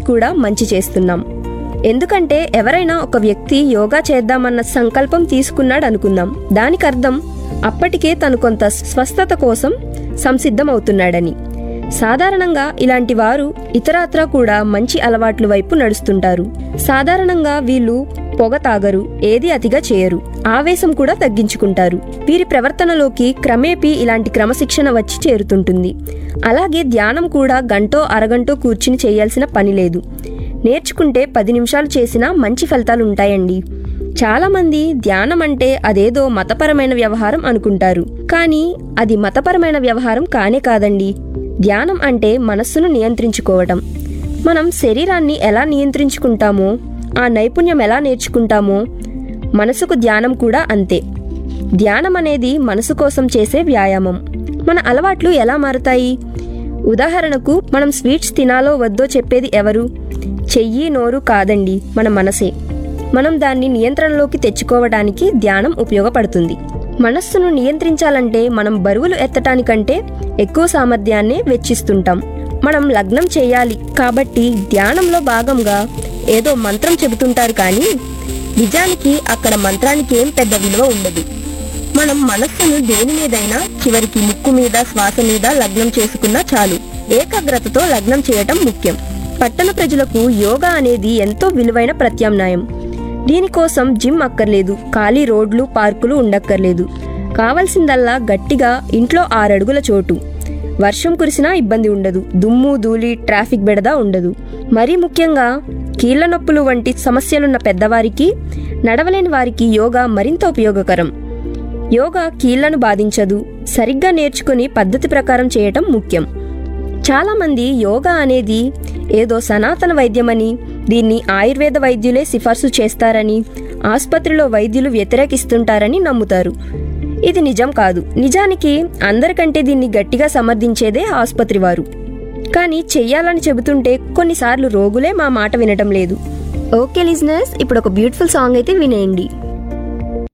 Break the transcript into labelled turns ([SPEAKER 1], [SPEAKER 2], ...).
[SPEAKER 1] కూడా మంచి చేస్తున్నాం ఎందుకంటే ఎవరైనా ఒక వ్యక్తి యోగా చేద్దామన్న సంకల్పం తీసుకున్నాడు అనుకుందాం దానికి అర్థం అప్పటికే తను కొంత స్వస్థత కోసం సంసిద్ధమవుతున్నాడని సాధారణంగా ఇలాంటి వారు ఇతరత్రా కూడా మంచి అలవాట్ల వైపు నడుస్తుంటారు సాధారణంగా వీళ్ళు పొగ తాగరు ఏది అతిగా చేయరు ఆవేశం కూడా తగ్గించుకుంటారు వీరి ప్రవర్తనలోకి క్రమేపీ ఇలాంటి క్రమశిక్షణ వచ్చి చేరుతుంటుంది అలాగే ధ్యానం కూడా గంటో అరగంటో కూర్చుని చేయాల్సిన పని లేదు నేర్చుకుంటే పది నిమిషాలు చేసినా మంచి ఫలితాలు ఉంటాయండి చాలామంది ధ్యానం అంటే అదేదో మతపరమైన వ్యవహారం అనుకుంటారు కానీ అది మతపరమైన వ్యవహారం కానే కాదండి ధ్యానం అంటే మనస్సును నియంత్రించుకోవటం మనం శరీరాన్ని ఎలా నియంత్రించుకుంటామో ఆ నైపుణ్యం ఎలా నేర్చుకుంటామో మనసుకు ధ్యానం కూడా అంతే ధ్యానం అనేది మనసు కోసం చేసే వ్యాయామం మన అలవాట్లు ఎలా మారుతాయి ఉదాహరణకు మనం స్వీట్స్ తినాలో వద్దో చెప్పేది ఎవరు చెయ్యి నోరు కాదండి మన మనసే మనం దాన్ని నియంత్రణలోకి తెచ్చుకోవడానికి ధ్యానం ఉపయోగపడుతుంది మనస్సును నియంత్రించాలంటే మనం బరువులు ఎత్తటానికంటే ఎక్కువ సామర్థ్యాన్నే వెచ్చిస్తుంటాం మనం లగ్నం చేయాలి కాబట్టి ధ్యానంలో భాగంగా ఏదో మంత్రం చెబుతుంటారు కానీ నిజానికి అక్కడ మంత్రానికి ఏం పెద్ద విలువ ఉండదు మనం మనస్సును దేని మీదైనా చివరికి ముక్కు మీద శ్వాస మీద లగ్నం చేసుకున్నా చాలు ఏకాగ్రతతో లగ్నం చేయటం ముఖ్యం పట్టణ ప్రజలకు యోగా అనేది ఎంతో విలువైన ప్రత్యామ్నాయం దీనికోసం జిమ్ అక్కర్లేదు ఖాళీ రోడ్లు పార్కులు ఉండక్కర్లేదు కావలసిందల్లా గట్టిగా ఇంట్లో ఆరడుగుల చోటు వర్షం కురిసినా ఇబ్బంది ఉండదు దుమ్ము ధూళి ట్రాఫిక్ బెడద ఉండదు మరీ ముఖ్యంగా కీళ్ల నొప్పులు వంటి సమస్యలున్న పెద్దవారికి నడవలేని వారికి యోగా మరింత ఉపయోగకరం యోగా కీళ్లను బాధించదు సరిగ్గా నేర్చుకుని పద్ధతి ప్రకారం చేయటం ముఖ్యం చాలామంది యోగా అనేది ఏదో సనాతన వైద్యమని దీన్ని ఆయుర్వేద వైద్యులే సిఫార్సు చేస్తారని ఆసుపత్రిలో వైద్యులు వ్యతిరేకిస్తుంటారని నమ్ముతారు ఇది నిజం కాదు నిజానికి అందరికంటే దీన్ని గట్టిగా సమర్థించేదే ఆసుపత్రి వారు కానీ చెయ్యాలని చెబుతుంటే కొన్నిసార్లు రోగులే మా మాట వినటం లేదు ఓకే లిజినర్స్ ఇప్పుడు ఒక బ్యూటిఫుల్ సాంగ్ అయితే వినేయండి